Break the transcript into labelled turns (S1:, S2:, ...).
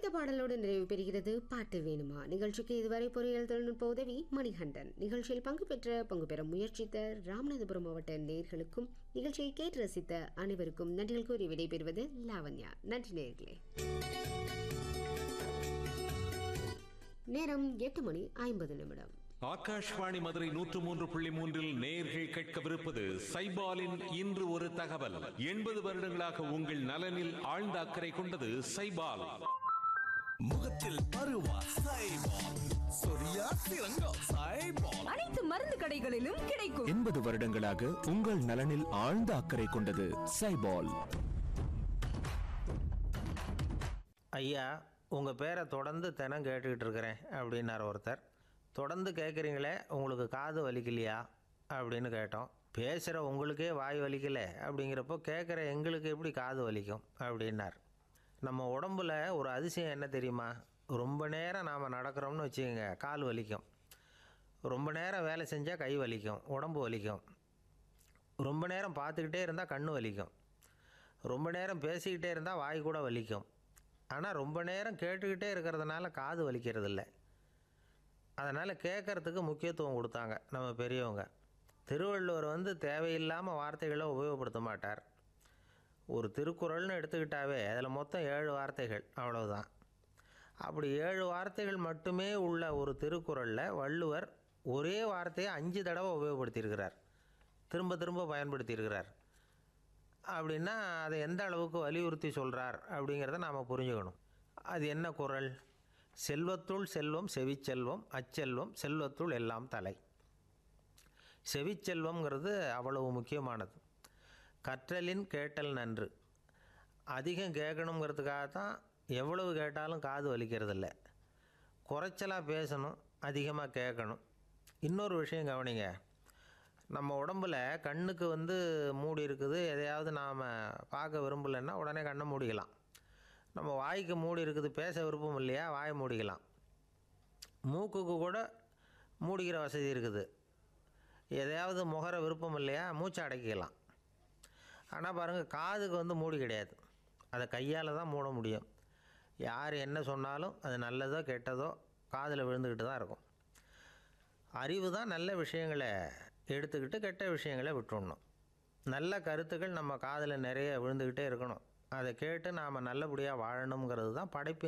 S1: பாடலோடு நிறைவு பெறுகிறது பாட்டு வேணுமா நிகழ்ச்சிக்கு இதுவரை பொறியியல் தொழில்நுட்ப உதவி மணிகண்டன் நிகழ்ச்சியில் பங்கு பெற்ற பங்கு பெற முயற்சித்த ராமநாதபுரம் மாவட்ட நேயர்களுக்கும் நிகழ்ச்சியை கேட்டு ரசித்த அனைவருக்கும் நன்றிகள் கூறி விடைபெறுவது லாவண்யா நன்றி நேயர்களே நேரம் எட்டு மணி ஐம்பது நிமிடம்
S2: ஆகாஷ்வாணி மதுரை நூற்று மூன்று புள்ளி மூன்றில் நேர்கள் கேட்கவிருப்பது சைபாலின் இன்று ஒரு தகவல் எண்பது வருடங்களாக உங்கள் நலனில் ஆழ்ந்த அக்கறை கொண்டது சைபால்
S3: முகத்தில் பருவா சைபால் சொரியா சிறங்கோ சைபால்
S4: அனைத்து மருந்து கடைகளிலும் கிடைக்கும்
S5: எண்பது வருடங்களாக உங்கள் நலனில் ஆழ்ந்த அக்கறை கொண்டது சைபால்
S6: ஐயா உங்கள் பேரை தொடர்ந்து தினம் கேட்டுக்கிட்டு இருக்கிறேன் அப்படின்னார் ஒருத்தர் தொடர்ந்து கேட்குறீங்களே உங்களுக்கு காது வலிக்கலையா அப்படின்னு கேட்டோம் பேசுகிற உங்களுக்கே வாய் வலிக்கல அப்படிங்கிறப்போ கேட்குற எங்களுக்கு எப்படி காது வலிக்கும் அப்படின்னார் நம்ம உடம்புல ஒரு அதிசயம் என்ன தெரியுமா ரொம்ப நேரம் நாம் நடக்கிறோம்னு வச்சுக்கோங்க கால் வலிக்கும் ரொம்ப நேரம் வேலை செஞ்சால் கை வலிக்கும் உடம்பு வலிக்கும் ரொம்ப நேரம் பார்த்துக்கிட்டே இருந்தால் கண்ணு வலிக்கும் ரொம்ப நேரம் பேசிக்கிட்டே இருந்தால் வாய் கூட வலிக்கும் ஆனால் ரொம்ப நேரம் கேட்டுக்கிட்டே இருக்கிறதுனால காது வலிக்கிறது இல்லை அதனால் கேட்குறதுக்கு முக்கியத்துவம் கொடுத்தாங்க நம்ம பெரியவங்க திருவள்ளுவர் வந்து தேவையில்லாமல் வார்த்தைகளை உபயோகப்படுத்த மாட்டார் ஒரு திருக்குறள்னு எடுத்துக்கிட்டாவே அதில் மொத்தம் ஏழு வார்த்தைகள் அவ்வளவுதான் அப்படி ஏழு வார்த்தைகள் மட்டுமே உள்ள ஒரு திருக்குறளில் வள்ளுவர் ஒரே வார்த்தையை அஞ்சு தடவை உபயோகப்படுத்தியிருக்கிறார் திரும்ப திரும்ப பயன்படுத்தியிருக்கிறார் அப்படின்னா அதை எந்த அளவுக்கு வலியுறுத்தி சொல்கிறார் அப்படிங்கிறத நாம் புரிஞ்சுக்கணும் அது என்ன குறள் செல்வத்துள் செல்வம் செவிச்செல்வம் அச்செல்வம் செல்வத்துள் எல்லாம் தலை செவிச்செல்வம்ங்கிறது அவ்வளவு முக்கியமானது கற்றலின் கேட்டல் நன்று அதிகம் கேட்கணுங்கிறதுக்காக தான் எவ்வளவு கேட்டாலும் காது வலிக்கிறதில்ல குறைச்சலாக பேசணும் அதிகமாக கேட்கணும் இன்னொரு விஷயம் கவனிங்க நம்ம உடம்புல கண்ணுக்கு வந்து மூடி இருக்குது எதையாவது நாம் பார்க்க விரும்பலைன்னா உடனே கண்ணை மூடிக்கலாம் நம்ம வாய்க்கு மூடி இருக்குது பேச விருப்பம் இல்லையா வாயை மூடிக்கலாம் மூக்குக்கு கூட மூடிக்கிற வசதி இருக்குது எதையாவது முகர விருப்பம் இல்லையா மூச்சை அடக்கிக்கலாம் ஆனால் பாருங்கள் காதுக்கு வந்து மூடி கிடையாது அதை கையால் தான் மூட முடியும் யார் என்ன சொன்னாலும் அது நல்லதோ கெட்டதோ காதில் விழுந்துக்கிட்டு தான் இருக்கும் அறிவு தான் நல்ல விஷயங்களை எடுத்துக்கிட்டு கெட்ட விஷயங்களை விட்டுடணும் நல்ல கருத்துக்கள் நம்ம காதில் நிறைய விழுந்துக்கிட்டே இருக்கணும் அதை கேட்டு நாம் நல்லபடியாக வாழணுங்கிறது தான் படைப்பின்